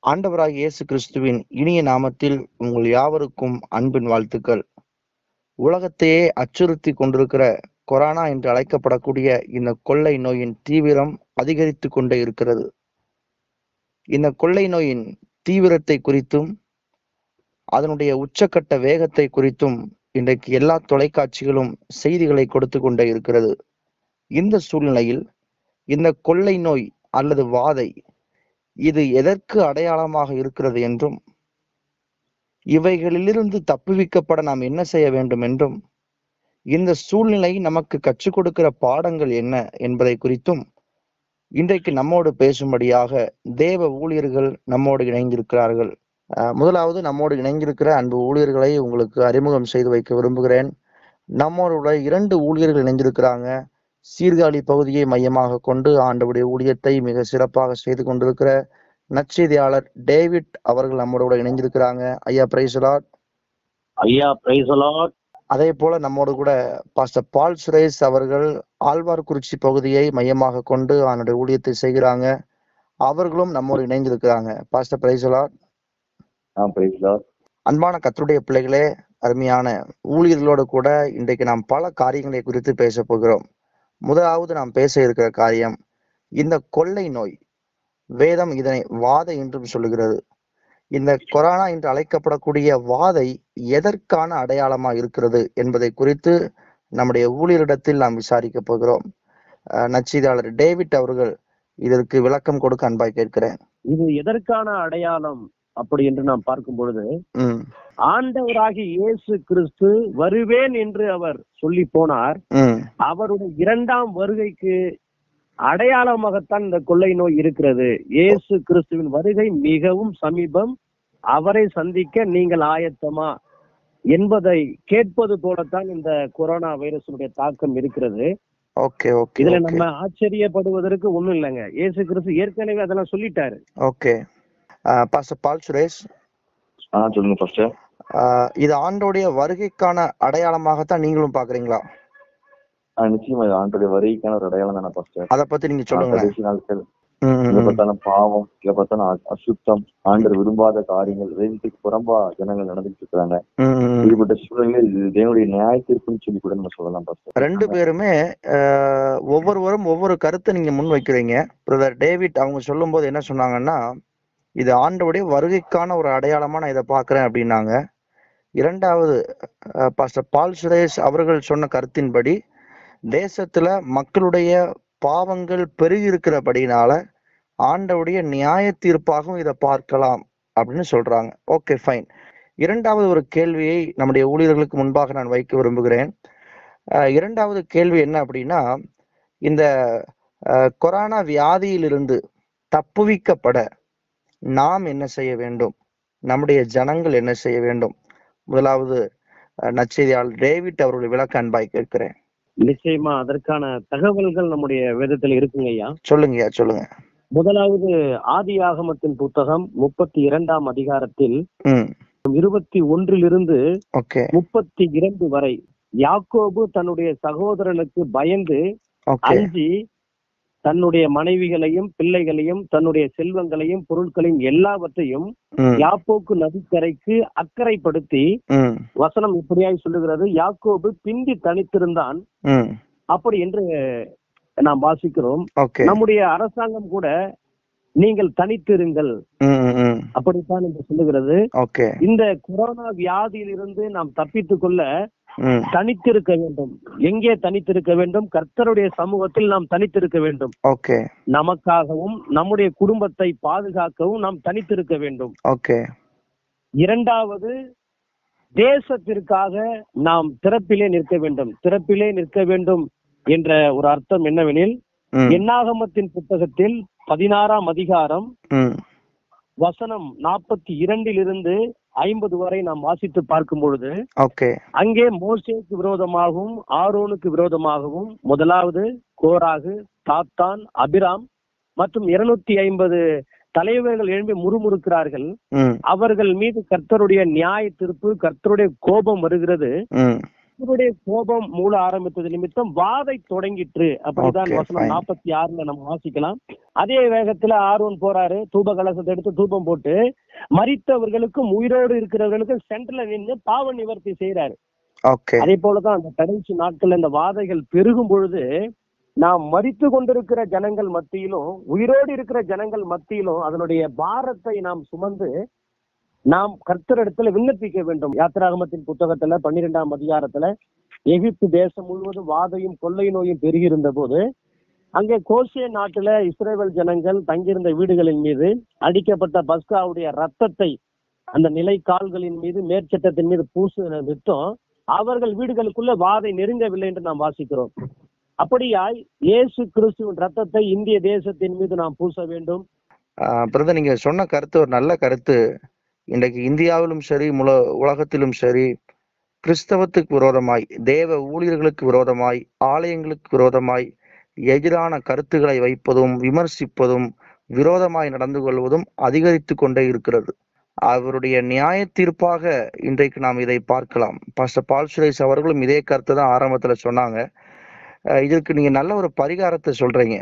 ஆண்டவராகிய இயேசு கிறிஸ்துவின் இனிய நாமத்தில் உங்கள் யாவருக்கும் அன்பின் வாழ்த்துக்கள் உலகத்தையே அச்சுறுத்தி கொண்டிருக்கிற கொரோனா என்று அழைக்கப்படக்கூடிய இந்த கொள்ளை நோயின் தீவிரம் அதிகரித்து கொண்டே இருக்கிறது இந்த கொள்ளை நோயின் தீவிரத்தை குறித்தும் அதனுடைய உச்சக்கட்ட வேகத்தை குறித்தும் இன்றைக்கு எல்லா தொலைக்காட்சிகளும் செய்திகளை கொடுத்து கொண்டே இருக்கிறது இந்த சூழ்நிலையில் இந்த கொள்ளை நோய் அல்லது வாதை இது எதற்கு அடையாளமாக இருக்கிறது என்றும் இவைகளிலிருந்து தப்புவிக்கப்பட நாம் என்ன செய்ய வேண்டும் என்றும் இந்த சூழ்நிலை நமக்கு கற்றுக் கொடுக்கிற பாடங்கள் என்ன என்பதை குறித்தும் இன்றைக்கு நம்மோடு பேசும்படியாக தேவ ஊழியர்கள் நம்மோடு இணைந்திருக்கிறார்கள் அஹ் முதலாவது நம்மோடு இணைந்திருக்கிற அன்பு ஊழியர்களை உங்களுக்கு அறிமுகம் செய்து வைக்க விரும்புகிறேன் நம்மோட இரண்டு ஊழியர்கள் இணைந்திருக்கிறாங்க சீர்காழி பகுதியை மையமாக கொண்டு ஆண்டவுடைய ஊழியத்தை மிக சிறப்பாக செய்து கொண்டிருக்கிற நற்செய்தியாளர் டேவிட் அவர்கள் நம்மோட இணைந்திருக்கிறாங்க ஐயா பிரைசலாட் ஐயா பிரைஸ் அலாட் அதே போல நம்மோடு கூட பாஸ்டர் பால் சுரேஷ் அவர்கள் ஆழ்வார்குறிச்சி பகுதியை மையமாக கொண்டு அவனுடைய ஊழியத்தை செய்கிறாங்க அவர்களும் நம்மோடு இணைந்திருக்கிறாங்க பாஸ்டர் பிரைசலாட் ஆ பிரைஸ் லாட் அன்பான கத்தருடைய பிள்ளைகளே அருமையான ஊழியர்களோடு கூட இன்றைக்கு நாம் பல காரியங்களை குறித்து பேச போகிறோம் முதலாவது நாம் பேச இருக்கிற காரியம் இந்த கொள்ளை நோய் வேதம் இதனை வாதை என்றும் சொல்லுகிறது இந்த கொரோனா என்று அழைக்கப்படக்கூடிய வாதை எதற்கான அடையாளமா இருக்கிறது என்பதை குறித்து நம்முடைய ஊழியரிடத்தில் நாம் விசாரிக்க போகிறோம் அஹ் நற்செய்தியாளர் டேவிட் அவர்கள் இதற்கு விளக்கம் கொடுக்க அன்பாய் கேட்கிறேன் இது எதற்கான அடையாளம் அப்படி என்று நாம் பார்க்கும் பொழுது ம் ஆண்டவராகி இயேசு கிறிஸ்து வருவேன் என்று அவர் சொல்லி போனார் ம் அவருடைய இரண்டாம் வருகைக்கு அடையாளமாகத்தான் இந்த கொள்ளை நோய் இருக்கிறது இயேசு கிறிஸ்துவின் வருகை மிகவும் சமீபம் அவரை சந்திக்க நீங்கள் ஆயத்தமா என்பதை கேட்பது போலத்தான் இந்த கொரோனா வைரஸினுடைய தாக்கம் இருக்கிறது ஓகே ஓகே இதுல ஓகே நம்ம ஆச்சரியப்படுவதற்கு ஒண்ணும் இல்லைங்க இயேசு கிறிஸ்து ஏற்கனவே அதெல்லாம் சொல்லிட்டாரு ஓகே பாஸ்டர் பால் சுரேஷ் ஆ சொல்லுங்க ஃபர்ஸ்ட் ஆஹ் இது ஆண்டோடைய வருகைக்கான அடையாளமாகத்தான் நீங்களும் பாக்குறீங்களா நிச்சயமா இது ஆண்டுடைய வருகைக்கான ஒரு அடையாளம் தானே ஃபர்ஸ்ட் அத பத்தி நீங்க சொல்லுங்களேன் கடைசி நாட்கள் ம், ம், இங்க ம். பார்த்தாலும் பாவம் இங்க பார்த்தாலும் அ- அசுத்தம் ஆண்டர் விரும்பாத காரியங்கள் வேதத்துக்கு புறம்பா ஜனங்கள் நடந்துட்டு இருக்காங்க ம், ம், ம். இப்படிப்பட்ட சூழ்நிலையில் இது தேவனுடைய நியாய தீர்ப்புன்னு சொல்லி கூட நம்ம சொல்லலாம் ஃபர்ஸ்ட் ரெண்டு பேருமே ஆஹ், ஒவ்வொருவரும் ஒவ்வொரு கருத்தை நீங்க முன் வைக்கிறீங்க பிரதர் டேவிட் அவங்க சொல்லும்போது என்ன சொன்னாங்கன்னா இது ஆண்டோடைய வருகைக்கான ஒரு அடையாளமா நான் இதை பாக்குறேன் அப்படின்னாங்க இரண்டாவது ஆஹ், பாஸ்டர் பால் சுரேஷ் அவர்கள் சொன்ன கருத்தின்படி தேசத்துல மக்களுடைய பாவங்கள் பெருகி இருக்கிறபடினால ஆண்டவுடைய நியாய தீர்ப்பாகவும் இதை பார்க்கலாம் அப்படின்னு சொல்றாங்க ஓகே ஃபைன் இரண்டாவது ஒரு கேள்வியை நம்முடைய ஊழியர்களுக்கு முன்பாக நான் வைக்க விரும்புகிறேன் அஹ் இரண்டாவது கேள்வி என்ன அப்படின்னா இந்த அஹ், கொரோனா வியாதியிலிருந்து தப்புவிக்கப்பட நாம் என்ன செய்ய வேண்டும் நம்முடைய ஜனங்கள் என்ன செய்ய வேண்டும் முதலாவது அஹ், நற்செய்தியாளர் டேவிட் அவர்கள் விளக்க அன்பாய் கேட்கிறேன் நிச்சயமா அதற்கான தகவல்கள் நம்முடைய வேதத்துல இருக்குங்க ஐயா சொல்லுங்கய்யா சொல்லுங்க முதலாவது ஆதி ஆகமத்தின் புத்தகம் முப்பத்தி இரண்டாம் அதிகாரத்தில் ம் இருபத்தி ஒன்றிலிருந்து ஓகே முப்பத்தி இரண்டு வரை யாக்கோபு தன்னுடைய சகோதரனுக்கு பயந்து ஓகே அஞ்சி தன்னுடைய மனைவிகளையும் பிள்ளைகளையும் தன்னுடைய செல்வங்களையும் பொருட்களையும் எல்லாவற்றையும் ம் யாப்போக்கு நதிக்கரைக்கு அக்கறைப்படுத்தி ம் வசனம் இப்படியாய் சொல்லுகிறது யாக்கோபு பிந்தி தனித்திருந்தான் ம் அப்படி என்று நாம் வாசிக்கிறோம் ஓகே நம்முடைய அரசாங்கம் கூட நீங்கள் தனித்திருங்கள் ம் ம், ம் அப்படித்தான் என்று சொல்லுகிறது ஓகே இந்த கொரோனா வியாதியிலிருந்து நாம் தப்பித்துக் கொள்ள ம் தனித்திருக்க வேண்டும் எங்கே தனித்திருக்க வேண்டும் கர்த்தருடைய சமூகத்தில் நாம் தனித்திருக்க வேண்டும் ஓகே நமக்காகவும் நம்முடைய குடும்பத்தை பாதுகாக்கவும் நாம் தனித்திருக்க வேண்டும் ஓகே இரண்டாவது தேசத்திற்காக நாம் திறப்பிலே நிற்க வேண்டும் திறப்பிலே நிற்க வேண்டும் என்ற ஒரு அர்த்தம் என்னவெனில் ம் எண்ணாகமத்தின் புத்தகத்தில் பதினாறாம் அதிகாரம் ம் வசனம் நாற்பத்தி இரண்டிலிருந்து ஐம்பது வரை நாம் வாசித்து பார்க்கும் பொழுது ஓகே அங்கே மோசேக்கு விரோதமாகவும் ஆரோனுக்கு விரோதமாகவும் முதலாவது கோராகு தாத்தான் அபிராம் மற்றும் இருநூத்தி ஐம்பது தலைவர்கள் எழும்பி முறுமுறுக்கிறார்கள் ம் அவர்கள் மீது கர்த்தருடைய நியாய தீர்ப்பு கர்த்தருடைய கோபம் வருகிறது ம் கர்த்தருடைய கோபம் மூல ஆரம்பித்தது நிமித்தம் வாதை தொடங்கிற்று அப்படிதான் Okay, வசனம் fine. நாற்பத்தி ஆறுல நம்ம வாசிக்கலாம் அதே வேகத்துல ஆர்வன் போறாரு தூப கலசத்தை எடுத்து தூபம் போட்டு மரித்தவர்களுக்கும் உயிரோடு இருக்கிறவர்களுக்கும் சென்டர்ல நின்று பாவ நிவர்த்தி செய்யறாரு ஓகே அதே போலதான் அந்த கடைசி நாட்கள்ல இந்த வாதைகள் பெருகும் பொழுது நாம் மரித்து கொண்டிருக்கிற ஜனங்கள் மத்தியிலும் உயிரோடு இருக்கிற ஜனங்கள் மத்தியிலும் அதனுடைய பாரத்தை நாம் சுமந்து நாம் கர்த்தரிடத்துல விண்ணப்பிக்க வேண்டும் யாத்திராகமத்தின் புத்தகத்துல பன்னிரெண்டாம் அதிகாரத்துல எகிப்து தேசம் முழுவதும் வாதையும் கொள்ளை நோயும் பெருகியிருந்த போது அங்கே கோசிய நாட்டுல இஸ்ரேல் ஜனங்கள் தங்கியிருந்த வீடுகளின் மீது அடிக்கப்பட்ட பஸ்காவுடைய ரத்தத்தை அந்த நிலை கால்களின் மீது மேற்சட்டத்தின் மீது பூசு நிறுத்தம் அவர்கள் வீடுகளுக்குள்ள வாதை நெருங்கவில்லை என்று நாம் வாசிக்கிறோம் அப்படியாய் இயேசு கிறிஸ்துவின் ரத்தத்தை இந்திய தேசத்தின் மீது நாம் பூச வேண்டும் பிரதர் நீங்க சொன்ன கருத்து ஒரு நல்ல கருத்து இன்றைக்கு இந்தியாவிலும் சரி முல உலகத்திலும் சரி கிறிஸ்தவத்துக்கு விரோதமாய் தேவ ஊழியர்களுக்கு விரோதமாய் ஆலயங்களுக்கு விரோதமாய் எதிரான கருத்துக்களை வைப்பதும் விமர்சிப்பதும் விரோதமாய் நடந்து கொள்வதும் அதிகரித்து கொண்டே இருக்கிறது அவருடைய நியாய தீர்ப்பாக இன்றைக்கு நாம் இதை பார்க்கலாம் பாஸ்டர் பால் சுரேஷ் அவர்களும் இதே கருத்தை தான் ஆரம்பத்துல சொன்னாங்க அஹ் இதற்கு நீங்க நல்ல ஒரு பரிகாரத்தை சொல்றீங்க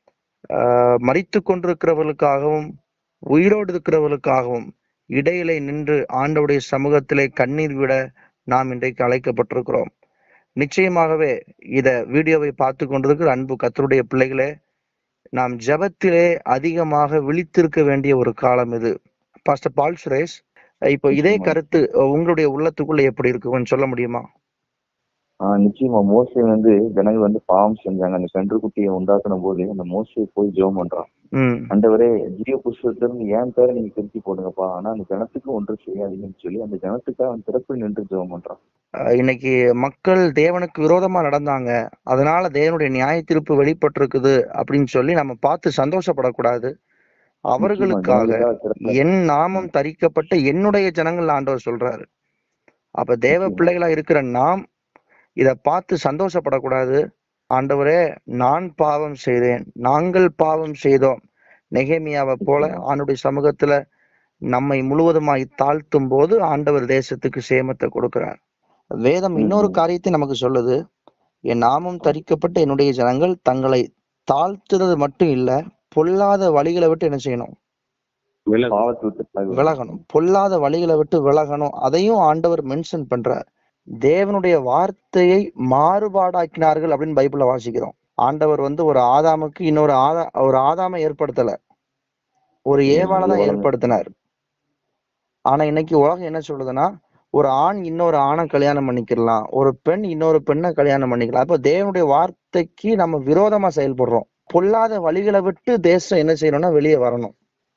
அஹ் மரித்து கொண்டிருக்கிறவர்களுக்காகவும் உயிரோடு இருக்கிறவர்களுக்காகவும் இடையிலே நின்று ஆண்டவருடைய சமூகத்திலே கண்ணீர் விட நாம் இன்றைக்கு அழைக்கப்பட்டிருக்கிறோம் நிச்சயமாகவே இத வீடியோவை பார்த்து கொண்டிருக்கிற அன்பு கத்தருடைய பிள்ளைகளே நாம் ஜெபத்திலே அதிகமாக விழித்திருக்க வேண்டிய ஒரு காலம் இது பாஸ்டர் பால் சுரேஷ் இப்போ இதே நிச்சயமா. கருத்து உங்களுடைய உள்ளத்துக்குள்ள எப்படி இருக்கு கொஞ்சம் சொல்ல முடியுமா ஆஹ் நிச்சயமா மோசே வந்து ஜனங்கள் வந்து பாவம் செஞ்சாங்க அந்த கன்றுக்குட்டியை உண்டாக்குன போது அந்த மோசே போய் ஜெபம் பண்றான் ம் ஆண்டவரே ஜீவ புஸ்தகத்திலிருந்து என் பேரை நீங்க திருத்தி போடுங்கப்பா ஆனா அந்த ஜனத்துக்கு ஒன்றும் செய்யாதீங்கன்னு சொல்லி அந்த ஜனத்துக்காக அவன் திறப்பில் நின்று ஜெபம் பண்றான் அஹ் இன்னைக்கு மக்கள் தேவனுக்கு விரோதமா நடந்தாங்க அதனால தேவனுடைய நியாய தீர்ப்பு வெளிப்பட்டிருக்குது அப்படின்னு சொல்லி நம்ம பார்த்து சந்தோஷப்படக்கூடாது அவர்களுக்காக நிச்சயமா, ஜனங்களுக்காக திறப்பில் என் நாமம் தரிக்கப்பட்ட என்னுடைய ஜனங்கள் ஆண்டவர் சொல்றாரு அப்ப தேவ நிச்சயமா. பிள்ளைகளா இருக்கிற நாம் இத பார்த்து சந்தோஷப்படக்கூடாது ஆண்டவரே நான் பாவம் செய்தேன் நாங்கள் பாவம் செய்தோம் நெகேமியாவை போல நிச்சயமா. ஆண்டுடைய சமூகத்துல நம்மை முழுவதுமாய் தாழ்த்தும் போது ஆண்டவர் தேசத்துக்கு சேமத்தை கொடுக்கிறார் வேதம் இன்னொரு ம். காரியத்தை நமக்கு சொல்லுது என் நாமம் தரிக்கப்பட்ட என்னுடைய ஜனங்கள் தங்களை தாழ்த்துறது மட்டும் இல்ல பொல்லாத வழிகளை விட்டு என்ன செய்யணும் பாவத்தை விட்டு விலகு. விலகணும் பொல்லாத வழிகளை விட்டு விலகணும் அதையும் ஆண்டவர் மென்ஷன் பண்றார் தேவனுடைய வார்த்தையை மாறுபாடாக்கினார்கள் அப்படின்னு பைபிள்ல வாசிக்கிறோம் ஆண்டவர் வந்து ஒரு ஆதாமுக்கு இன்னொரு ஆதா ஒரு ஆதாமை ஏற்படுத்தல ஒரு ஏவாளை தான் ஏவாளை. ஏற்படுத்தினார் ஆனா இன்னைக்கு உலகம் என்ன சொல்லுதுன்னா ஒரு ஆண் இன்னொரு ஆணை கல்யாணம் பண்ணிக்கலாம் ஒரு பெண் இன்னொரு பெண்ணை கல்யாணம் பண்ணிக்கலாம் அப்ப தேவனுடைய வார்த்தைக்கு நம்ம விரோதமா செயல்படுறோம் பொல்லாத வழிகளை விட்டு தேசம் என்ன செய்யணும்னா வெளியே வரணும்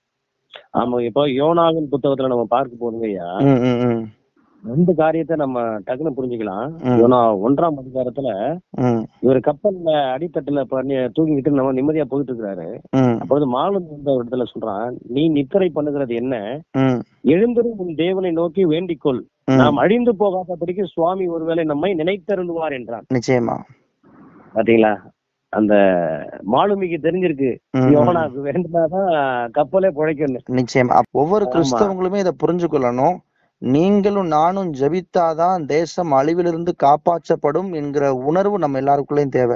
ஆமா இப்போ யோனாவின் புத்தகத்துல நம்ம பார்க்க போதுங்க ஐயா ம், ம், ம், ரெண்டு காரியத்தை நம்ம டக்குன்னு புரிஞ்சுக்கலாம் ம். யோனா ஒன்றாம் அதிகாரத்துல ம், இவர் கப்பல்ல அடித்தட்டுல பண்ணி தூங்கிக்கிட்டு நம்ம நிம்மதியா போயிட்டு இருக்கிறாரு ம், அப்பொழுது மாலும் இந்த இடத்துல சொல்றான் நீ நித்திரை பண்ணுகிறது என்ன ம், எழுந்திரும் உன் தேவனை நோக்கி வேண்டிக்கொள் ம். நாம் அழிந்து போகாதபடிக்கு சுவாமி ஒருவேளை நம்மை நினைத்தருள்வார் என்றான் நிச்சயமா பாத்தீங்களா அந்த மாலுமிக்கு தெரிஞ்சிருக்கு ம், ம். யோனாக்கு வேண்டுமாதான் கப்பலே பிழைக்கணும் நிச்சயமா அப்ப ஒவ்வொரு ஆமா. கிறிஸ்தவங்களுமே இதை புரிஞ்சு கொள்ளணும் நீங்களும் நானும் ஜெபித்தாதான் தேசம் அழிவிலிருந்து காப்பாற்றப்படும் என்கிற உணர்வு நம்ம எல்லாருக்குள்ளயும் தேவை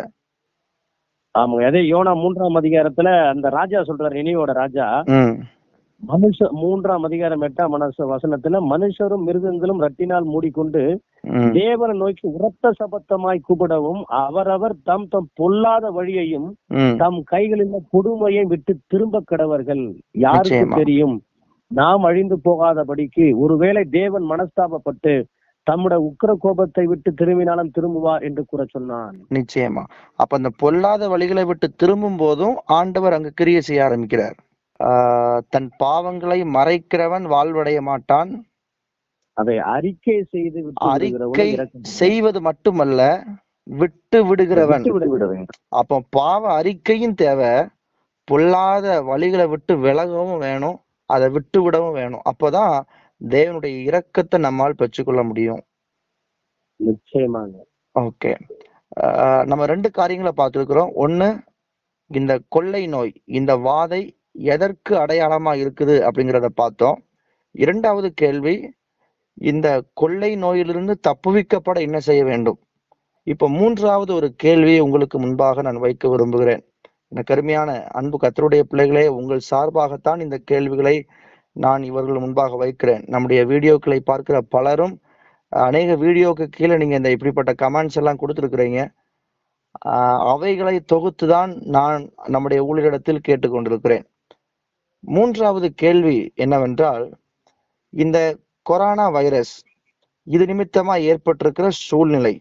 ஆமா அதே யோனா மூன்றாம் அதிகாரத்துல அந்த ராஜா சொல்றாரு நினைவோட ராஜா ம் மனுஷ மூன்றாம் அதிகாரம் எட்டாம் மனச வசனத்துல மனுஷரும் மிருகங்களும் ரத்தினால் மூடிக்கொண்டு ம் தேவனை நோக்கி உரத்த சபத்தமாய் கூப்பிடவும் அவரவர் தம் தம் பொல்லாத வழியையும் ம் தம் கைகளில் கொடுமையை விட்டு திரும்ப கடவர்கள் யாருக்கு நிச்சயமா. தெரியும் நாம் அழிந்து போகாதபடிக்கு ஒருவேளை தேவன் மனஸ்தாபப்பட்டு தம்முடைய உக்கிர கோபத்தை விட்டு திரும்பினாலும் திரும்புவார் என்று கூற சொன்னான் நிச்சயமா அப்ப அந்த பொல்லாத வழிகளை விட்டு திரும்பும் போதும் ஆண்டவர் அங்க கிரியை செய்ய ஆரம்பிக்கிறார் ஆஹ் தன் பாவங்களை மறைக்கிறவன் வாழ்வடைய மாட்டான் அதை அறிக்கை செய்து விட்டு விடுகிறவனை அறிக்கை இரக்கம் செய்வது மட்டுமல்ல விட்டு விடுகிறவன் விட்டு விடு. விட வேண்டும் அப்போ பாவ அறிக்கையும் தேவை பொல்லாத வழிகளை விட்டு விலகவும் வேணும் அதை விட்டு விடவும் வேணும் அப்போதான் தேவனுடைய இரக்கத்தை நம்மால் பெற்றுக்கொள்ள முடியும் நிச்சயமாக ஓகே நம்ம ரெண்டு காரியங்களை பார்த்துருக்குறோம் ஒண்ணு இந்த கொள்ளை நோய் இந்த வாதை எதற்கு அடையாளமா இருக்குது அப்படிங்கிறத பார்த்தோம் இரண்டாவது கேள்வி இந்த கொள்ளை நோயிலிருந்து தப்புவிக்கப்பட என்ன செய்ய வேண்டும் இப்ப மூன்றாவது ஒரு கேள்வியை உங்களுக்கு முன்பாக நான் வைக்க விரும்புகிறேன் எனக்கு அருமையான அன்பு கத்தருடைய பிள்ளைகளே உங்கள் சார்பாகத்தான் இந்த கேள்விகளை நான் இவர்கள் முன்பாக வைக்கிறேன் நம்முடைய வீடியோக்களை பார்க்கிற பலரும் அநேக வீடியோக்கு கீழே நீங்க இந்த இப்படிப்பட்ட கமெண்ட்ஸ் எல்லாம் கொடுத்துருக்கிறீங்க ஆஹ் அவைகளை தொகுத்துதான் நான் நம்முடைய ஊழியரிடத்தில் கேட்டுக்கொண்டிருக்கிறேன் மூன்றாவது கேள்வி என்னவென்றால் இந்த கொரோனா வைரஸ் இது நிமித்தமா ஏற்பட்டிருக்கிற சூழ்நிலை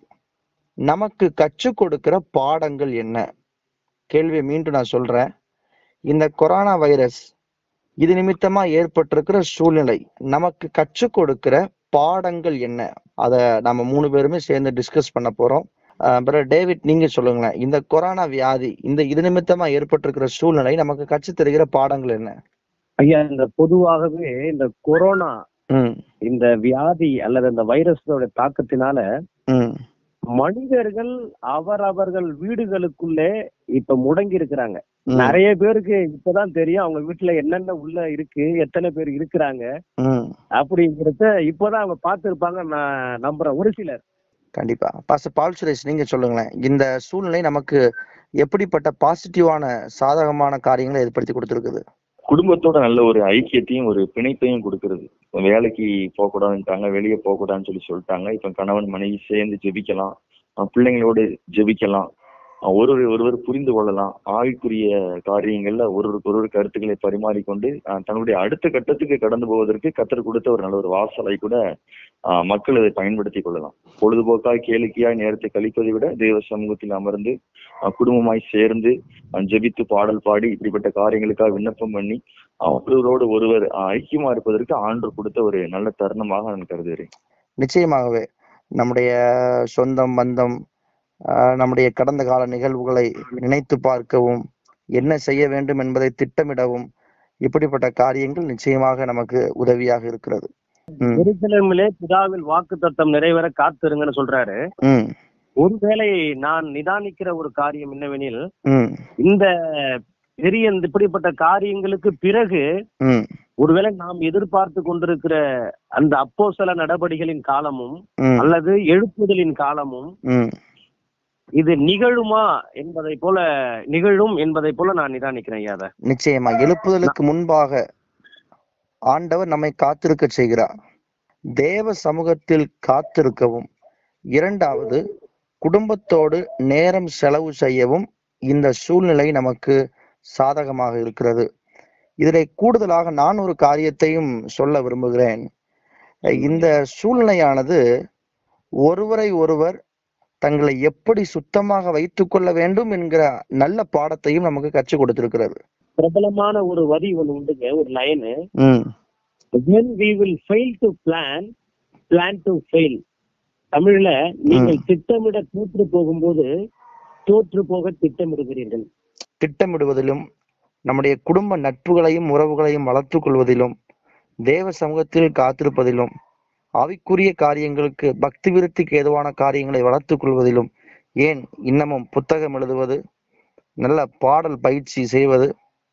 நமக்கு கற்றுக் கொடுக்கிற பாடங்கள் என்ன கேள்வியை மீண்டும் நான் சொல்றேன் இந்த கொரோனா வைரஸ் இது நிமித்தமா ஏற்பட்டிருக்கிற சூழ்நிலை நமக்கு கற்றுக் கொடுக்கிற பாடங்கள் என்ன அத நம்ம மூணு பேருமே சேர்ந்து டிஸ்கஸ் பண்ண போறோம் பிரதர் டேவிட் நீங்க சொல்லுங்களேன் இந்த கொரோனா வியாதி இந்த இது நிமித்தமா ஏற்பட்டிருக்கிற சூழ்நிலை நமக்கு கற்றுத் தருகிற பாடங்கள் என்ன ஐயா இந்த பொதுவாகவே இந்த கொரோனா ம் இந்த வியாதி அல்லது இந்த வைரஸோட தாக்கத்தினால ம் மனிதர்கள் அவரவர்கள் வீடுகளுக்குள்ளே இப்ப முடங்கி இருக்கிறாங்க ம், நிறைய பேருக்கு இப்பதான் தெரியும் அவங்க வீட்டுல என்னென்ன உள்ள இருக்கு எத்தனை பேர் இருக்கிறாங்க ம் அப்படிங்கறத இப்பதான் அவங்க பார்த்திருப்பாங்க நான் நம்புறேன் ஒரு சிலர் கண்டிப்பா பாஸ்டர் பால் சுரேஷ் நீங்க சொல்லுங்களேன் இந்த சூழ்நிலை நமக்கு எப்படிப்பட்ட பாசிட்டிவான சாதகமான காரியங்களை ஏற்படுத்தி கொடுத்திருக்குது குடும்பத்தோட நல்ல ஒரு ஐக்கியத்தையும் ஒரு பிணைப்பையும் கொடுக்கறது இப்ப வேலைக்கு போகக்கூடாதுன்ட்டாங்க வெளியே போகக்கூடாதுன்னு சொல்லி சொல்லிட்டாங்க இப்ப கணவன் மனைவி சேர்ந்து ஜெபிக்கலாம் அஹ் பிள்ளைங்களோடு ஜெபிக்கலாம் அஹ் ஒருவர் ஒருவர் புரிந்து கொள்ளலாம் ஆவிக்குரிய காரியங்கள்ல ஒருவருக்கு ஒருவர் கருத்துக்களை பரிமாறிக்கொண்டு அஹ் தன்னுடைய அடுத்த கட்டத்துக்கு கடந்து போவதற்கு கத்தர் கொடுத்த ஒரு நல்ல ஒரு வாசலை கூட அஹ் மக்கள் அதை பயன்படுத்தி கொள்ளலாம் பொழுதுபோக்காய் கேளிக்கையாய் நேரத்தை கழிப்பதை விட தேவ சமூகத்தில் அமர்ந்து அஹ் குடும்பமாய் சேர்ந்து அஹ் ஜெபித்து பாடல் பாடி இப்படிப்பட்ட காரியங்களுக்காக விண்ணப்பம் பண்ணி அஹ் ஒருவரோடு ஒருவர் அஹ் ஐக்கியமா இருப்பதற்கு ஆண்டு கொடுத்த ஒரு நல்ல தருணமாக நான் கருதுகிறேன் நிச்சயமாகவே நம்முடைய சொந்தம் பந்தம் ஆஹ் நம்முடைய கடந்த கால நிகழ்வுகளை நினைத்து பார்க்கவும் என்ன செய்ய வேண்டும் என்பதை திட்டமிடவும் இப்படிப்பட்ட காரியங்கள் நிச்சயமாக நமக்கு உதவியாக இருக்கிறது ம், எருசலேமிலே பிதாவில் வாக்கு தத்தம் நிறைவேற காத்திருங்கன்னு சொல்றாரு ம், ஒருவேளை நான் நிதானிக்கிற ஒரு காரியம் என்னவெனில் ம், இந்த பெரிய இந்த இப்படிப்பட்ட காரியங்களுக்கு பிறகு ம், ஒருவேளை நாம் எதிர்பார்த்து கொண்டிருக்கிற அந்த அப்போஸ்தல நடபடிகளின் காலமும் ம், அல்லது எழுப்புதலின் காலமும் ம். இது நிகழுமா என்பதை போல நிகழும் என்பதை போல நான் நிதானிக்கிறேன் ஐயா அதை நிச்சயமா எழுப்புதலுக்கு முன்பாக ஆண்டவர் நம்மை காத்திருக்க செய்கிறார் தேவ சமூகத்தில் காத்திருக்கவும் இரண்டாவது குடும்பத்தோடு நேரம் செலவு செய்யவும் இந்த சூழ்நிலை நமக்கு சாதகமாக இருக்கிறது இதிலே கூடுதலாக நான் ஒரு காரியத்தையும் சொல்ல விரும்புகிறேன் இந்த சூழ்நிலையானது ஒருவரை ஒருவர் தங்களை எப்படி சுத்தமாக வைத்துக் கொள்ள வேண்டும் என்கிற நல்ல பாடத்தையும் நமக்கு கற்றுக் கொடுத்திருக்கிறது பிரபலமான ஒரு வரி ஒண்ணு உண்டுங்க ஒரு லைனு ம் when we will fail to plan plan to fail தமிழ்ல நீங்கள் திட்டமிட தோற்று போகும்போது தோற்று போக திட்டமிடுகிறீர்கள் திட்டமிடுவதிலும் நம்முடைய குடும்ப நட்புகளையும் உறவுகளையும் வளர்த்துக் கொள்வதிலும் தேவ சமூகத்தில் காத்திருப்பதிலும் ஆவிக்குரிய காரியங்களுக்கு பக்தி விருத்திக்கு ஏதுவான காரியங்களை வளர்த்துக் கொள்வதிலும் ஏன் இன்னமும் புத்தகம் எழுதுவது நல்ல பாடல் பயிற்சி செய்வது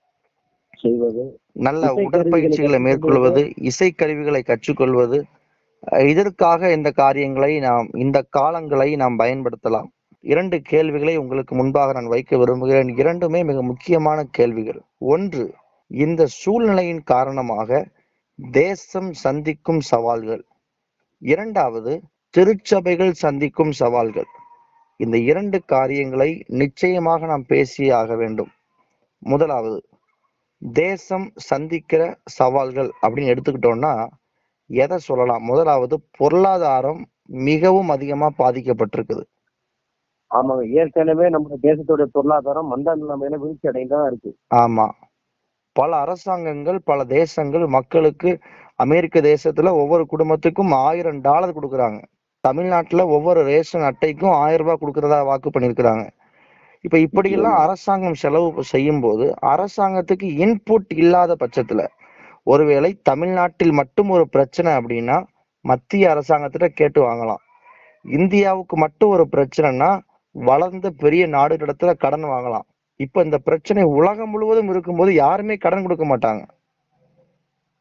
செய்வது நல்ல இசைக்கருவிகளை உடற்பயிற்சிகளை கற்றுக்கொள்வது. மேற்கொள்வது இசைக்கருவிகளை கற்றுக்கொள்வது அஹ் இதற்காக இந்த காரியங்களை நாம் இந்த காலங்களை நாம் பயன்படுத்தலாம் இரண்டு கேள்விகளை உங்களுக்கு முன்பாக நான் வைக்க விரும்புகிறேன் இரண்டுமே மிக முக்கியமான கேள்விகள் ஒன்று இந்த சூழ்நிலையின் காரணமாக தேசம் சந்திக்கும் சவால்கள் இரண்டாவது திருச்சபைகள் சந்திக்கும் சவால்கள் இந்த இரண்டு காரியங்களை நிச்சயமாக நாம் பேசியே ஆக வேண்டும் முதலாவது தேசம் சந்திக்கிற சவால்கள் அப்படின்னு எடுத்துக்கிட்டோம்னா எதை சொல்லலாம் முதலாவது பொருளாதாரம் மிகவும் அதிகமா பாதிக்கப்பட்டிருக்குது ஆமாங்க ஏற்கனவே நம்ம தேசத்தோட பொருளாதாரம் மந்த நிலைமையில வீழ்ச்சி அடைந்துதான் இருக்கு ஆமா பல அரசாங்கங்கள் பல தேசங்கள் மக்களுக்கு அமெரிக்க தேசத்துல ஒவ்வொரு குடும்பத்துக்கும் ஆயிரம் டாலர் கொடுக்குறாங்க தமிழ்நாட்டுல ஒவ்வொரு ரேஷன் அட்டைக்கும் ஆயிரம் ரூபாய் கொடுக்கறதா வாக்கு பண்ணியிருக்கிறாங்க இப்ப இப்படியெல்லாம் அரசாங்கம் செலவு செய்யும் போது அரசாங்கத்துக்கு இன்புட் இல்லாத பட்சத்துல ஒருவேளை தமிழ்நாட்டில் மட்டும் ஒரு பிரச்சனை அப்படின்னா மத்திய அரசாங்கத்திட்ட கேட்டு வாங்கலாம் இந்தியாவுக்கு மட்டும் ஒரு பிரச்சனைனா வளர்ந்த பெரிய நாடுகளிடத்துல கடன் வாங்கலாம் இப்ப இந்த பிரச்சனை உலகம் முழுவதும் இருக்கும்போது யாருமே கடன் கொடுக்க மாட்டாங்க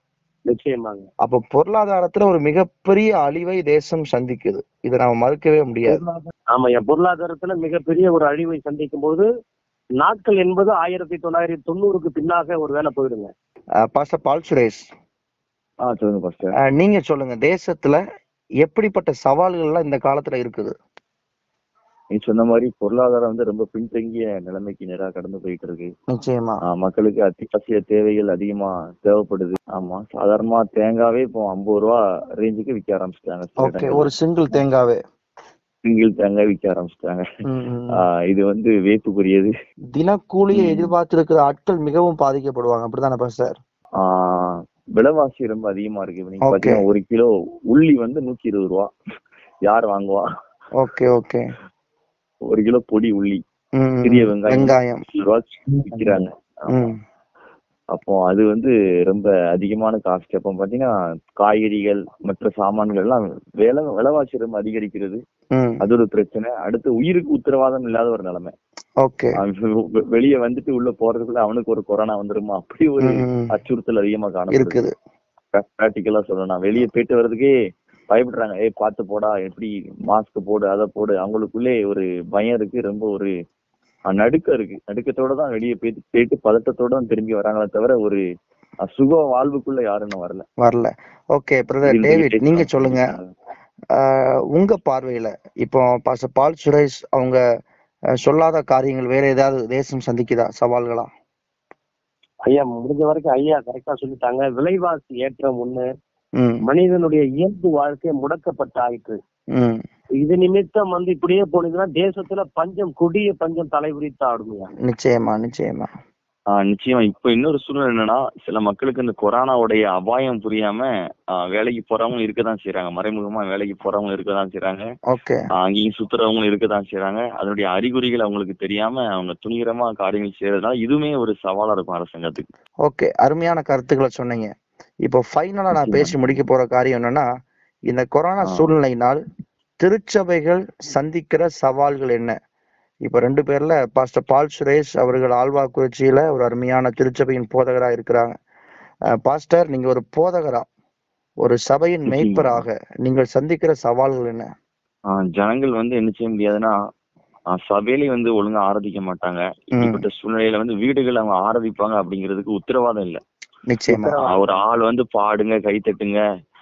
நிச்சயமாங்க அப்ப பொருளாதாரத்துல ஒரு மிகப்பெரிய அழிவை தேசம் சந்திக்குது இதை நம்ம மறுக்கவே முடியாது ஆமா என் பொருளாதாரத்துல மிகப்பெரிய ஒரு அழிவை சந்திக்கும் போது நாட்கள் என்பது ஆயிரத்தி தொள்ளாயிரத்தி தொண்ணூறுக்கு பின்னாக ஒரு வேலை போயிடுங்க பாஸ்டர் பால் சுரேஷ் ஆ சொல்லுங்க பாஸ்டர் அஹ், நீங்க சொல்லுங்க தேசத்துல எப்படிப்பட்ட சவால்கள்லாம் இந்த காலத்துல இருக்குது நீ சொன்ன மாதிரி பொருளாதாரம் வந்து ரொம்ப பின்தங்கிய நிலைமைக்கு நேரா கடந்து போயிட்டு இருக்கு நிச்சயமா ஆ, மக்களுக்கு அத்தியாவசிய தேவைகள் அதிகமா தேவைப்படுது ஆமா சாதாரணமா தேங்காவே இப்போ ஐம்பது ரூபா ரேஞ்சுக்கு விற்க ஆரம்பிச்சிட்டாங்க ஓகே ஒரு சிங்கிள் தேங்காவே சிங்கிள் தேங்காய் விற்க ஆரம்பிச்சிட்டாங்க ம், ம், ம். இது வந்து வேப்புக்குரியது தினக்கூலியை ம். எதிர்பார்த்திருக்கிற ஆட்கள் மிகவும் பாதிக்கப்படுவாங்க அப்படிதானே பாஸ்டர் ஆ, விலைவாசி ரொம்ப அதிகமா இருக்கு இப்ப நீங்க Okay. பாத்தீங்கன்னா ஒரு கிலோ உள்ளி வந்து நூத்தி இருபது ரூபா யார் வாங்குவா ஓகே ஓகே ஒரு கிலோ பொடி உள்ளி ம், ம், சிறிய ம். வெங்காயம் வெங்காயம் நூத்தி ரூபா விற்கிறாங்க ம் அப்போ அது வந்து ரொம்ப அதிகமான காஸ்ட் அப்போ பாத்தீங்கன்னா காய்கறிகள் மற்ற சாமான்கள் எல்லாம் விலை விலைவாசி ரொம்ப அதிகரிக்கிறது ம் அது ஒரு பிரச்சனை அடுத்து உயிருக்கு உத்தரவாதம் இல்லாத ஒரு நிலைமை ஓகே அவன் வெளியே வந்துட்டு உள்ள போறதுக்குள்ள அவனுக்கு ஒரு கொரோனா வந்துருமா அப்படி ஒரு ம், ம். அச்சுறுத்தல் அதிகமா காணப்படுது இருக்குது பிராக்டிக்கலா சொல்லணும் வெளியே போயிட்டு வர்றதுக்கே பயப்படுறாங்க ஏய் பார்த்து போடா எப்படி மாஸ்க் போடு அதை போடு அவங்களுக்குள்ளே ஒரு பயம் இருக்கு ரொம்ப ஒரு அஹ், நடுக்கம் இருக்கு நடுக்கத்தோட தான் வெளியே போயிட்டு போயிட்டு பதட்டத்தோட தான் திரும்பி வராங்களே தவிர ஒரு அஹ், சுக வாழ்வுக்குள்ள யாரும் இன்னும் வரல வரல ஓகே பிரதர் டேவிட் நீங்க சொல்லுங்க ஆஹ் உங்க பார்வையில இப்போ பாஸ்டர் பால் சுரேஷ் அவங்க அஹ், சொல்லாத காரியங்கள் வேற ஏதாவது தேசம் சந்திக்குதா சவால்களா ஐயா முடிஞ்ச வரைக்கும் ஐயா கரெக்டா சொல்லிட்டாங்க விலைவாசி ஏற்றம் ஒண்ணு ம் மனிதனுடைய இயல்பு வாழ்க்கை முடக்கப்பட்ட ஆயிற்று ம் இது நிமித்தம் வந்து இப்படியே போனதுன்னா தேசத்துல பஞ்சம் கொடிய பஞ்சம் தலைவிரித்து ஆடுமையா நிச்சயமா நிச்சயமா ஆஹ் நிச்சயமா இப்ப இன்னொரு சூழ்நிலை என்னன்னா சில மக்களுக்கு இந்த கொரோனாவுடைய அபாயம் புரியாம ஆஹ் வேலைக்கு போறவங்க இருக்கதான் செய்றாங்க மறைமுகமா வேலைக்கு போறவங்க இருக்கதான் செய்றாங்க ஓகே ஆஹ் அங்கேயும் சுத்துறவங்களும் இருக்கதான் செய்றாங்க அதனுடைய அறிகுறிகள் அவங்களுக்கு தெரியாம அவங்க துணிகரமா காரியங்கள் செய்யறதுனால இதுவுமே ஒரு சவாலா இருக்கும் அரசாங்கத்துக்கு ஓகே அருமையான கருத்துக்களை சொன்னீங்க இப்போ ஃபைனலா நான் நிச்சயமா. பேசி முடிக்க போற காரியம் என்னன்னா இந்த கொரோனா ஆ. சூழ்நிலையினால் திருச்சபைகள் சந்திக்கிற சவால்கள் என்ன இப்ப ரெண்டு பேர்ல பாஸ்டர் பால் சுரேஷ் அவர்கள் ஆழ்வாக்குறிச்சியில ஒரு அருமையான திருச்சபையின் போதகரா இருக்கிறாங்க அஹ் பாஸ்டர் நீங்க ஒரு போதகரா ஒரு சபையின் நிச்சயமா. மெய்ப்பராக நீங்கள் சந்திக்கிற சவால்கள் என்ன ஆஹ் ஜனங்கள் வந்து என்ன செய்ய முடியாதுன்னா ஆஹ் சபையிலே வந்து ஒழுங்கா ஆராதிக்க மாட்டாங்க இப்படிப்பட்ட சூழ்நிலையில வந்து வீடுகள் அவங்க ஆராதிப்பாங்க அப்படிங்கிறதுக்கு உத்தரவாதம் இல்ல நிச்சயமா ஆஹ் ஒரு ஆள் வந்து பாடுங்க கை தட்டுங்க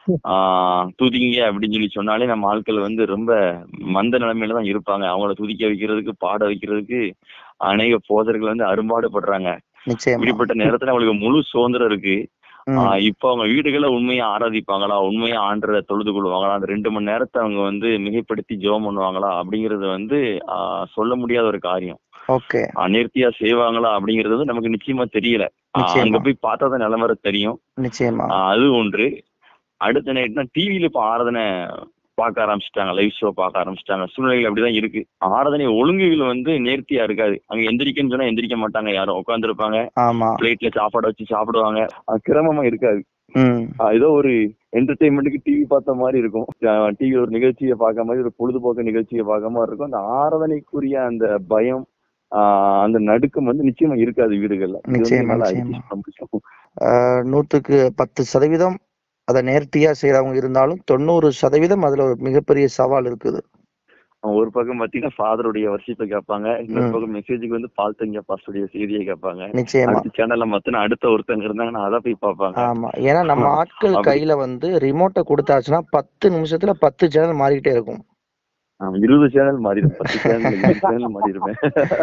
ஆஹ் துதிங்க அப்படின்னு சொல்லி சொன்னாலே நம்ம ஆட்கள் வந்து ரொம்ப மந்த நிலைமையில தான் இருப்பாங்க அவங்கள துதிக்க வைக்கிறதுக்கு பாட வைக்கிறதுக்கு அநேக போதர்கள் வந்து அரும்பாடுபடுறாங்க நிச்சயமா இப்படிப்பட்ட நேரத்துல அவங்களுக்கு முழு சுதந்திரம் இருக்கு ம், ஆஹ் இப்ப அவங்க வீடுகளை உண்மையா ஆராதிப்பாங்களா உண்மையா ஆண்டரை தொழுது கொள்வாங்களா அந்த ரெண்டு மணி நேரத்தை அவங்க வந்து மிகைப்படுத்தி ஜெபம் பண்ணுவாங்களா அப்படிங்கறது வந்து ஆஹ் சொல்ல முடியாத ஒரு காரியம் ஓகே ஆஹ் நேர்த்தியா செய்வாங்களா அப்படிங்கிறது வந்து நமக்கு நிச்சயமா தெரியல ஆஹ் நிச்சயமா. அங்க போய் பார்த்தா தான் நிலவர தெரியும் நிச்சயமா ஆஹ் அது ஒன்று அடுத்த நைட்னா டிவில இப்ப ஆராதனை பார்க்க ஆரம்பிச்சிட்டாங்க லைவ் ஷோ பார்க்க ஆரம்பிச்சிட்டாங்க சூழ்நிலைகள் அப்படிதான் இருக்கு ஆராதனை ஒழுங்குகள் வந்து நேர்த்தியா இருக்காது அங்க எந்திரிக்கன்னு சொன்னா எந்திரிக்க மாட்டாங்க யாரும் உட்காந்துருப்பாங்க ஆமா பிளேட்ல சாப்பாடு வச்சு சாப்பிடுவாங்க அது கிரமமா இருக்காது ம் ஆஹ் ஏதோ ஒரு என்டர்டைன்மெண்ட்டுக்கு டிவி பார்த்த மாதிரி இருக்கும் டிவி ஒரு நிகழ்ச்சியை பார்க்க மாதிரி ஒரு பொழுதுபோக்கு நிகழ்ச்சியை பார்க்க மாதிரி இருக்கும் அந்த ஆராதனைக்குரிய அந்த பயம் ஆஹ் அந்த நடுக்கம் வந்து நிச்சயமா இருக்காது வீடுகள்ல இது வந்து நிச்சயமா, என்னால நிச்சயமா. adjust பண்ண முடியும். ஆஹ் நூத்துக்கு பத்து சதவீதம் அதை நேர்த்தியா செய்யறவங்க இருந்தாலும் தொண்ணூறு சதவீதம் அதுல ஒரு மிகப்பெரிய சவால் இருக்குது அவன் ஒரு பக்கம் பாத்தீங்கன்னா ஃபாதருடைய வர்ஷிப்பை கேட்பாங்க இன்னொரு ம். பக்கம் மெசேஜுக்கு வந்து பால்தங்க பாஸ்டருடைய செய்தியை கேட்பாங்க நிச்சயமா அடுத்த சேனல்ல மத்தின அடுத்த ஒருத்தங்க இருந்தாங்கன்னா அதை போய் பார்ப்பாங்க ஆமா ஏன்னா நம்ம ஆட்கள் அப்படி- கையில வந்து ரிமோட்டை கொடுத்தாச்சுன்னா பத்து நிமிஷத்துல பத்து சேனல் மாறிக்கிட்டே இருக்கும் ஆமா, இருபது சேனல் மாறிடும் பத்து சேனல் இருபது சேனல் மாறிடுவேன்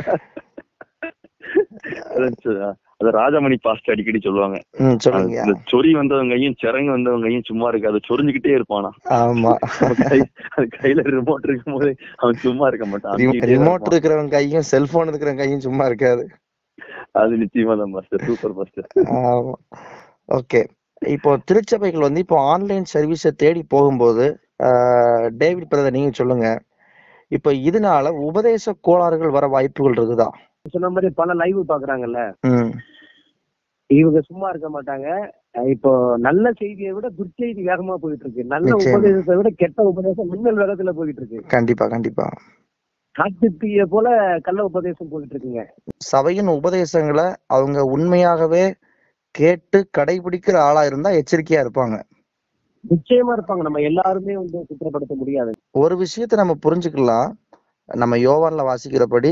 அதான் சொ- அத ராஜமணி பாஸ்ட் அடிக்கடி சொல்லுவாங்க ம் சொல்லுங்க இந்த சொறி வந்தவங்கையும் சிறங்கு வந்தவங்கையும் சும்மா இருக்கு அதை சொரிஞ்சுக்கிட்டே இருப்பானா ஆமா அவன் கை அது கையில ரிமோட் இருக்கும் போது அவன் சும்மா இருக்க மாட்டான் அமுக்கிட்டே தான் ரிமோட் இருப்பான். இருக்கிறவங்க கையும் செல்போன் இருக்கிறவங்க கையும் சும்மா இருக்காது அது நிச்சயமா தான் மாஸ்டர் சூப்பர் மாஸ்டர் ஆமா ஓகே இப்போ திருச்சபைகள் வந்து இப்போ ஆன்லைன் சர்வீஸை தேடி போகும்போது ஆஹ், டேவிட் பிரதர் நீங்க சொல்லுங்க இப்போ இதனால உபதேச கோளாறுகள் வர வாய்ப்புகள் இருக்குதா சொன்ன மாதிரி பல லைவ் பாக்குறாங்கல்ல ம் இவங்க சும்மா இருக்க மாட்டாங்க அஹ் இப்போ நல்ல செய்தியை விட துர்ச்செய்தி வேகமா போயிட்டு இருக்கு நல்ல நிச்சயமா. உபதேசத்தை விட கெட்ட உபதேசம் மின்னல் வேகத்துல போயிட்டு இருக்கு கண்டிப்பா கண்டிப்பா காட்டு தீய போல கள்ள உபதேசம் போயிட்டு இருக்குங்க சபையின் உபதேசங்களை அவங்க உண்மையாகவே கேட்டு கடைபிடிக்கிற ஆளா இருந்தா எச்சரிக்கையா இருப்பாங்க நிச்சயமா இருப்பாங்க நம்ம எல்லாருமே வந்து குற்றப்படுத்த முடியாது ஒரு விஷயத்தை நம்ம புரிஞ்சுக்கலாம் நம்ம யோவான்ல வாசிக்கிறபடி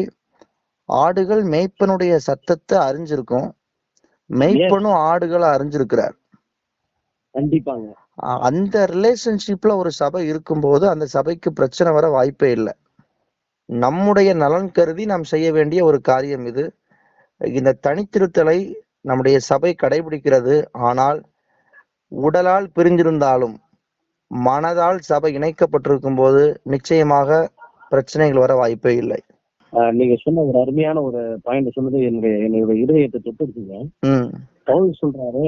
ஆடுகள் மேய்ப்பனுடைய சத்தத்தை அறிஞ்சிருக்கும் மெய்ப்பனும் ஆடுகளை அறிஞ்சிருக்கிறார் கண்டிப்பாங்க அ- அந்த ரிலேஷன்ஷிப்ல ஒரு சபை இருக்கும்போது அந்த சபைக்கு பிரச்சனை வர வாய்ப்பே இல்லை நம்முடைய நலன் கருதி நாம் செய்ய வேண்டிய ஒரு காரியம் இது இந்த தனித்திருத்தலை நம்முடைய சபை கடைபிடிக்கிறது ஆனால் உடலால் பிரிஞ்சிருந்தாலும் மனதால் சபை இணைக்கப்பட்டிருக்கும் போது நிச்சயமாக பிரச்சனைகள் வர வாய்ப்பே இல்லை ஆஹ் நீங்க சொன்ன ஒரு அருமையான ஒரு பாயிண்ட் சொன்னது என்னுடைய என்னுடைய இருதயத்தை தொட்டுருக்குங்க ம் பவுல் சொல்றாரு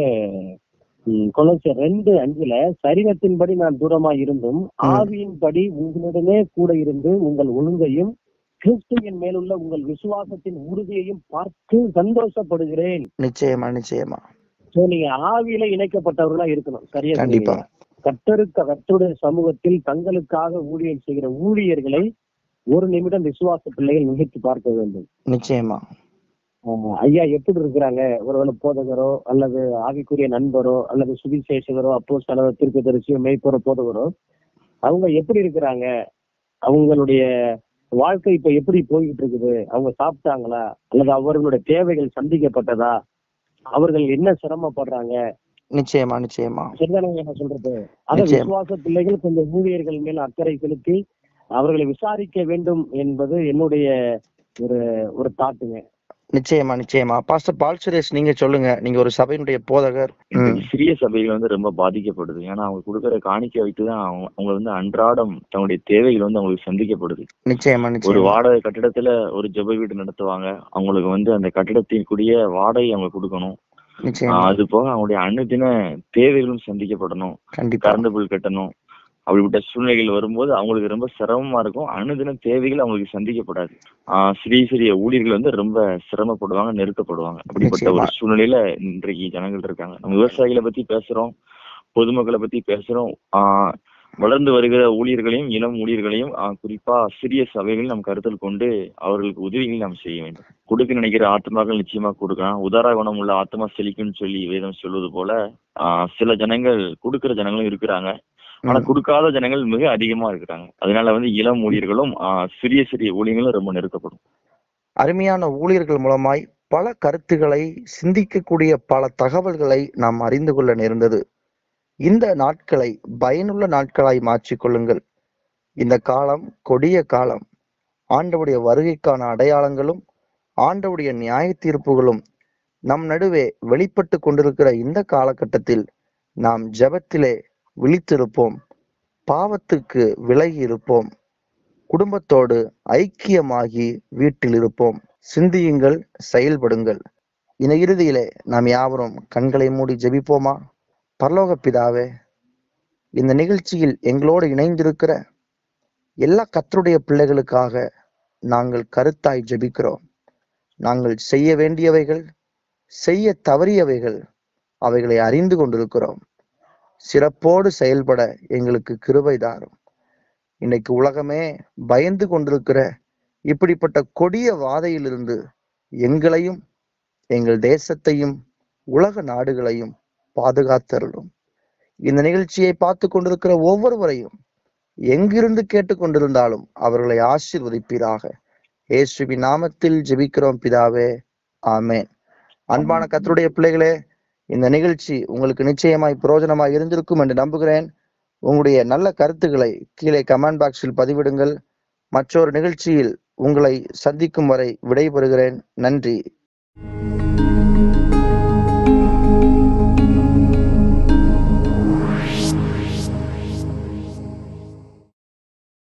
ம், கொலோசியர் ரெண்டு அஞ்சுல சரீரத்தின்படி நான் தூரமா இருந்தும் ஆவியின்படி உங்களிடமே கூட இருந்து உங்கள் ஒழுங்கையும் கிறிஸ்துவின் மேலுள்ள உங்கள் விசுவாசத்தின் உறுதியையும் பார்த்து சந்தோஷப்படுகிறேன் நிச்சயமா நிச்சயமா சோ நீங்க ஆவியில இணைக்கப்பட்டவர்களா இருக்கணும் சரியா கண்டிப்பா சொன்னீங்க. கர்த்தருக்கு கர்த்தருடைய சமூகத்தில் தங்களுக்காக ஊழியம் செய்கிற ஊழியர்களை ஒரு நிமிடம் விசுவாச பிள்ளைகள் நினைத்து பார்க்க வேண்டும் நிச்சயமா ஆமா, ஐயா எப்படி இருக்கிறாங்க ஒருவேளை போதகரோ அல்லது ஆவிக்குரிய நண்பரோ அல்லது சுவிசேஷகரோ அப்போ செலவு தீர்க்கதரிசியோ மெய்ப்போற போதகரோ அவங்க எப்படி இருக்கிறாங்க அவங்களுடைய வாழ்க்கை இப்ப எப்படி போய்கிட்டு இருக்குது அவங்க சாப்பிட்டாங்களா அல்லது அவர்களுடைய தேவைகள் சந்திக்கப்பட்டதா அவர்கள் என்ன சிரமப்படுறாங்க நிச்சயமா நிச்சயமா சரிதானே என்ன சொல்றது அத நிச்சயம். விசுவாச பிள்ளைகள் கொஞ்சம் ஊழியர்கள் மேல் அக்கறை செலுத்தி அவர்களை விசாரிக்க வேண்டும் என்பது என்னுடைய ஒரு ஒரு தாட்டுங்க நிச்சயமா நிச்சயமா பாஸ்டர் பால் சுரேஷ் நீங்க சொல்லுங்க நீங்க ஒரு சபையினுடைய போதகர் ம், சிறிய சபைகள் வந்து ரொம்ப பாதிக்கப்படுது ஏன்னா அவங்க கொடுக்குற காணிக்கை வைத்து தான் அவங்க அவங்க வந்து அன்றாடம் தங்களுடைய தேவைகள் வந்து அவங்களுக்கு சந்திக்கப்படுது நிச்சயமா ஒரு நிச்சயமா வாடகை கட்டிடத்துல ஒரு ஜெப வீடு நடத்துவாங்க அவங்களுக்கு வந்து அந்த கட்டிடத்திற்குரிய வாடகை அவங்க கொடுக்கணும் நிச்சயமா ஆஹ் அது போக அவங்களுடைய அன்னதின தேவைகளும் சந்திக்கப்படணும் கண்டிப்பா கரண்ட் பில் கட்டணும் அப்படிப்பட்ட சூழ்நிலைகள் வரும்போது அவங்களுக்கு ரொம்ப சிரமமா இருக்கும் அனுதின தேவைகள் அவங்களுக்கு சந்திக்கப்படாது ஆஹ் சிறிய சிறிய ஊழியர்கள் வந்து ரொம்ப சிரமப்படுவாங்க நெருக்கப்படுவாங்க அப்படிப்பட்ட ஒரு நிச்சயமா. சூழ்நிலையில இன்றைக்கு ஜனங்கள் இருக்காங்க நம்ம விவசாயிகளை பத்தி பேசுறோம் பொதுமக்களை பத்தி பேசுறோம் ஆஹ் வளர்ந்து வருகிற ஊழியர்களையும் இளம் ஊழியர்களையும் ஆஹ் குறிப்பா சிறிய சபைகள் நாம் கருத்தில் கொண்டு அவர்களுக்கு உதவிகள் நாம் செய்ய வேண்டும் கொடுக்க நினைக்கிற ஆத்மாக்கள் நிச்சயமா கொடுக்கலாம் உதார குணம் உள்ள ஆத்மா செழிக்கும்னு சொல்லி வேதம் சொல்வது போல ஆஹ் சில ஜனங்கள் கொடுக்கிற ஜனங்களும் இருக்கிறாங்க ஆனா ம், கொடுக்காத ஜனங்கள் மிக அதிகமா இருக்கிறாங்க அதனால வந்து இளம் ஊழியர்களும் ஆஹ் சிறிய சிறிய ஊழியர்களும் ரொம்ப நெருக்கப்படும் அருமையான ஊழியர்கள் மூலமாய் பல கருத்துக்களை சிந்திக்கக்கூடிய பல தகவல்களை நாம் அறிந்து கொள்ள நேர்ந்தது இந்த நாட்களை பயனுள்ள நாட்களாய் மாற்றிக்கொள்ளுங்கள் இந்த காலம் கொடிய காலம் ஆண்டவுடைய வருகைக்கான அடையாளங்களும் ஆண்டவுடைய நியாய தீர்ப்புகளும் நம் நடுவே வெளிப்பட்டு கொண்டிருக்கிற இந்த காலகட்டத்தில் நாம் ஜெபத்திலே விழித்திருப்போம் பாவத்துக்கு விலகி இருப்போம் குடும்பத்தோடு ஐக்கியமாகி வீட்டில் இருப்போம் சிந்தியுங்கள் செயல்படுங்கள் இந்த இறுதியிலே நாம் யாவரும் கண்களை மூடி ஜெபிப்போமா பரலோக பிதாவே இந்த நிகழ்ச்சியில் எங்களோடு இணைந்திருக்கிற எல்லா கத்தருடைய பிள்ளைகளுக்காக நாங்கள் கருத்தாய் ஜெபிக்கிறோம் நாங்கள் செய்ய வேண்டியவைகள் செய்ய தவறியவைகள் அவைகளை அறிந்து கொண்டிருக்கிறோம் சிறப்போடு செயல்பட எங்களுக்கு கிருபை தாரும் இன்னைக்கு உலகமே பயந்து கொண்டிருக்கிற இப்படிப்பட்ட கொடிய வாதையிலிருந்து எங்களையும் எங்கள் தேசத்தையும் உலக நாடுகளையும் பாதுகாத்தருளும் இந்த நிகழ்ச்சியை பார்த்து கொண்டிருக்கிற ஒவ்வொருவரையும் எங்கிருந்து கேட்டுக்கொண்டிருந்தாலும் அவர்களை ஆசீர்வதிப்பீராக இயேசுவின் நாமத்தில் ஜெபிக்கிறோம் பிதாவே ஆமென் அன்பான கர்த்தருடைய பிள்ளைகளே இந்த நிகழ்ச்சி உங்களுக்கு நிச்சயமாய் பிரயோஜனமாய் இருந்திருக்கும் என்று நம்புகிறேன் உங்களுடைய நல்ல கருத்துக்களை கீழே கமெண்ட் பாக்ஸில் பதிவிடுங்கள் மற்றொரு நிகழ்ச்சியில் உங்களை சந்திக்கும் வரை விடைபெறுகிறேன் நன்றி